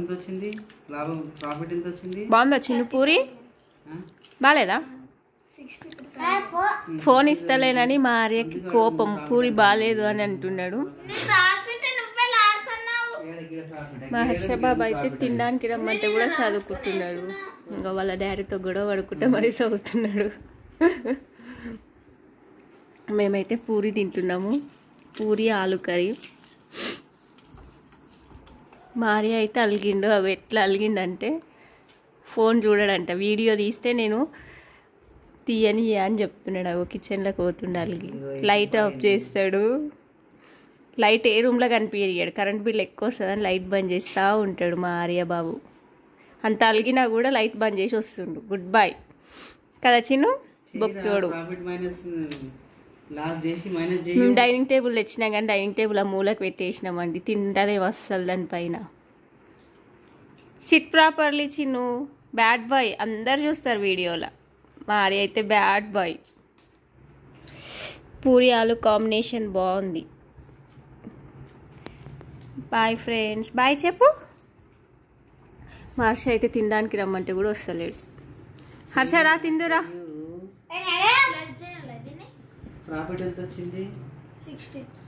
ఎంత వచ్చింది లాభం ప్రాఫిట్ ఎంత వచ్చింది బాగుందా చిన్న పూరి ఆ? బాగాలేదా ఫోన్ ఇస్తలేనని మా ఆర్యకి కోపం పూరి బాగాలేదు అని అంటున్నాడు ఏడ గిడ ప్రాఫిట్ మా హర్షబాబు అయితే తినడానికి రమ్మంటే కూడా చదువుకుంటున్నాడు ఇంకా వాళ్ళ డాడీతో గొడవ పడుకుంటే మరీ చదువుతున్నాడు మేమైతే పూరి తింటున్నాము పూరి ఆలు కర్రీ మారి అయితే అలిగిండు అవి ఎట్లా అలిగిండంటే ఫోన్ చూడడంట వీడియో తీస్తే నేను తీయని అని చెప్తున్నాడు అవి కిచెన్లోకి పోతుండే అలిగి లైట్ ఆఫ్ చేస్తాడు లైట్ ఏ రూమ్లో కనిపించాడు కరెంట్ బిల్ ఎక్కువ వస్తుందని లైట్ బంద్ చేస్తూ ఉంటాడు మా ఆర్య బాబు అంత అలిగినా కూడా లైట్ బంద్ చేసి వస్తుండు గుడ్ బై కదా చిన్ను బొక్తోడు ప్రాఫిట్ మైనస్ లాస్ చేసి మైనస్ చేయి మేము డైనింగ్ టేబుల్ తెచ్చినాం కానీ డైనింగ్ టేబుల్ ఆ మూలకు పెట్టేసినామండి తింటానే వస్తుంది దానిపైన sit properly Chinnu bad boy అందరు చూస్తారు వీడియోలో మారి అయితే బ్యాడ్ బాయ్ పూరి ఆలు కాంబినేషన్ బాగుంది బాయ్ ఫ్రెండ్స్ బాయ్ చెప్పు మా హర్ష అయితే తినడానికి రమ్మంటే కూడా వస్తలేడు హర్ష రా తిందురా ప్రాఫిట్ ఎంత వచ్చింది సిక్స్టీ